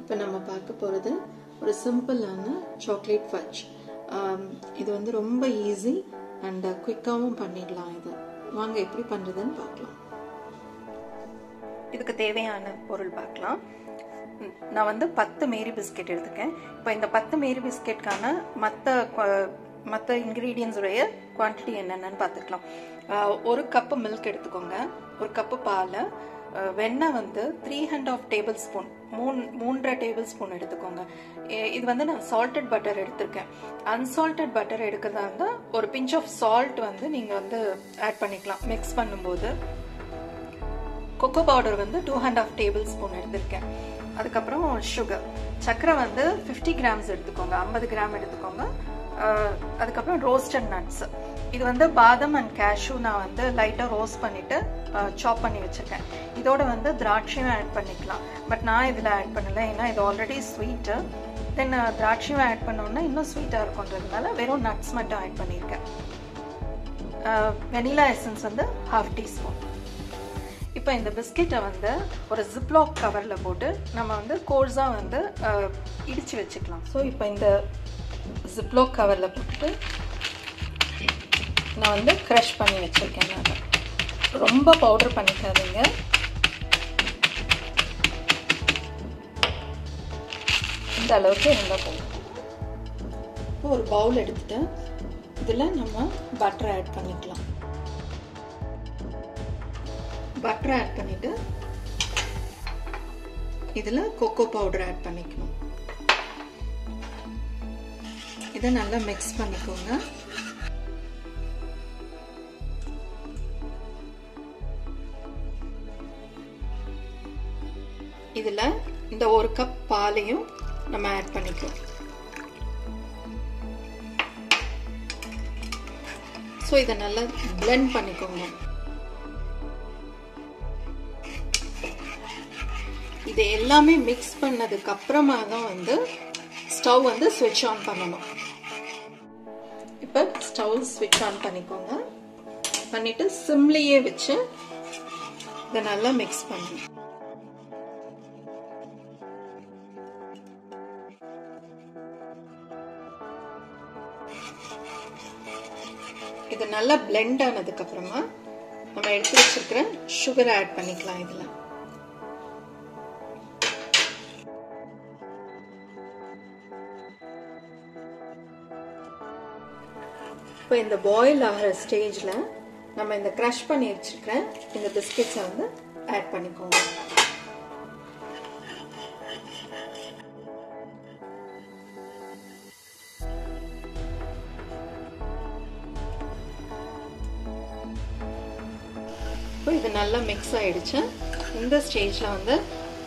இப்போ நம்ம பார்க்க போகிறது ஒரு சிம்பிளான சாக்லேட் ஃபட்ச் இது வந்து ரொம்ப ஈஸி அண்ட் குயிக்காகவும் பண்ணிடலாம் இது வாங்க எப்படி பண்ணுறதுன்னு பார்க்கலாம் இதுக்கு தேவையான பொருள் பார்க்கலாம் ம், நான் வந்து பத்து மேரி பிஸ்கெட் எடுத்துக்கேன் இப்போ இந்த பத்து மேரி பிஸ்கெட்கான மற்ற மற்ற இன்க்ரீடியன்ஸுடைய குவான்டிட்டி என்னென்னு பார்த்துக்கலாம் ஆஹ், ஒரு கப்பு மில்க் எடுத்துக்கோங்க ஒரு கப்பு பால் ஆஹ், வெண்ணெய் வந்து three and half tablespoon மூணு மூன்றரை டேபிள் ஸ்பூன் எடுத்துக்கோங்க எ- இது வந்து நான் சால்டட் பட்டர் எடுத்திருக்கேன் அன்சால்டட் பட்டர் எடுக்கிறதா இருந்தால் ஒரு பிஞ்ச் ஆஃப் சால்ட் வந்து நீங்கள் வந்து ஆட் பண்ணிக்கலாம் மிக்ஸ் பண்ணும்போது கொக்கோ பவுடர் வந்து two and half tablespoon எடுத்திருக்கேன் அதுக்கப்புறம் சுகர் சர்க்கரை வந்து ஃபிஃப்டி கிராம்ஸ் எடுத்துக்கோங்க ஐம்பது கிராம் எடுத்துக்கோங்க அஹ், அதுக்கப்புறம் ரோஸ்டட் நட்ஸ் இது வந்து பாதம் அண்ட் கேஷ்யூ நான் வந்து லைட்டாக ரோஸ்ட் பண்ணிட்டு சாப் பண்ணி வச்சிருக்கேன் இதோட வந்து திராட்சையும் ஆட் பண்ணிக்கலாம் பட் நான் இதில் ஆட் பண்ணல ஏன்னா இது ஆல்ரெடி ஸ்வீட்டு தென் திராட்சையும் ஆட் பண்ணோன்னா இன்னும் ஸ்வீட்டாக இருக்குன்றதுனால வெறும் நட்ஸ் மட்டும் ஆட் பண்ணியிருக்கேன் வெனிலா எசன்ஸ் வந்து ஹாஃப் டீஸ்பூன் இப்போ இந்த பிஸ்கெட்டை வந்து ஒரு ஜிப்லாக் கவரில் போட்டு நம்ம வந்து கோர்ஸாக வந்து அஹ், இடிச்சு வச்சுக்கலாம் ஸோ இப்போ இந்த ஜிப்லாக் கவரில் போட்டுட்டு நான் வந்து க்ரஷ் பண்ணி வச்சுருக்கேன் நான் ரொம்ப பவுடர் பண்ணிக்காதீங்க இந்த அளவுக்கு இருந்தால் போதும் இப்போ ஒரு பவுல் எடுத்துட்டு இதில் நம்ம பட்டர் ஆட் பண்ணிக்கலாம் பட்டர் ஆட் பண்ணிட்டு இதில் கொக்கோ பவுடர் ஆட் பண்ணிக்கணும் இதை நல்லா மிக்ஸ் பண்ணிக்கோங்க இதில் இந்த ஒரு கப் பாலையும் நம்ம ஆட் பண்ணிக்கலாம் ஸோ இதை நல்லா blend பண்ணிக்கோங்க இது எல்லாமே மிக்ஸ் பண்ணதுக்கு அப்புறமா தான் வந்து ஸ்டவ் வந்து ஸ்விட்ச் ஆன் பண்ணணும் இப்போ ஸ்டவ் ஸ்விட்ச் ஆன் பண்ணிக்கோங்க பண்ணிட்டு சிம்லேயே வச்சு இதை நல்லா மிக்ஸ் பண்ணணும் இது நல்லா blend ஆனதுக்கு அப்புறமா நம்ம எடுத்து வச்சிருக்கிற சுகர் ஆட் பண்ணிக்கலாம் இதுல இப்போ இந்த பாயில் ஆகிற ஸ்டேஜில் நம்ம இந்த க்ரஷ் பண்ணி வச்சிருக்கிற இந்த பிஸ்கெட்ஸை வந்து ஆட் பண்ணிக்கோங்க இப்போ இது நல்லா மிக்ஸ் ஆயிடுச்சு இந்த ஸ்டேஜில் வந்து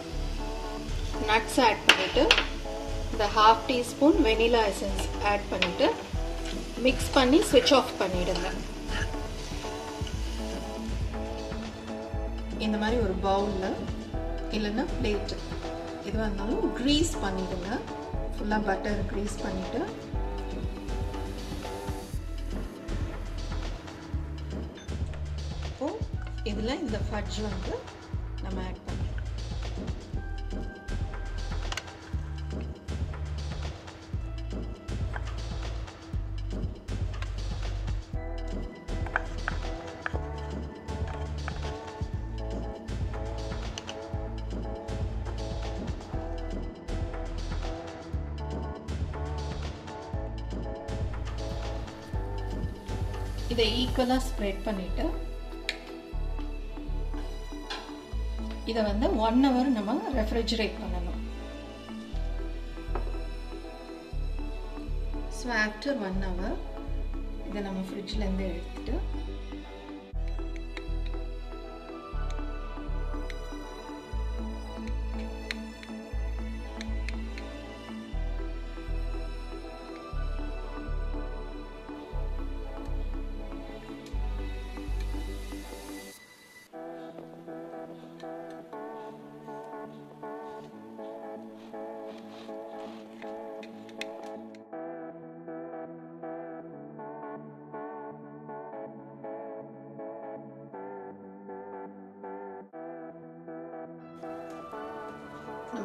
நட்ஸ் ஆட் பண்ணிட்டு இந்த half teaspoon vanilla essence add பண்ணிட்டு மிக்ஸ் பண்ணி ஸ்விட்ச் ஆஃப் பண்ணிடுங்க இந்த மாதிரி ஒரு பவுலில் இல்லைன்னா பிளேட் எதுவாக இருந்தாலும் க்ரீஸ் பண்ணிடுங்க ஃபுல்லாக பட்டர் க்ரீஸ் பண்ணிவிட்டு இப்போ இதில் இந்த ஃபட்ஜ் வந்து நம்ம ஆட் பண்ணுறோம் இதை ஈக்குவலாக ஸ்ப்ரெட் பண்ணிட்டு இதை வந்து ஒன் ஹவர் நம்ம ரெஃப்ரிஜரேட் பண்ணணும் ஸோ ஆஃப்டர் ஒன் ஹவர் இதை நம்ம ஃப்ரிட்ஜ்லேருந்து எடுத்துட்டு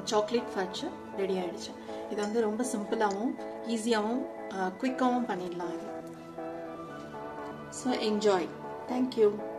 சாக்லேட் ஃபட்ச் ரெடி ஆயிடுச்சு இது வந்து ரொம்ப சிம்பிளாகவும் ஈஸியாகவும் குயிக்காகவும் பண்ணிடலாம் இது ஸோ என்ஜாய் தேங்க்யூ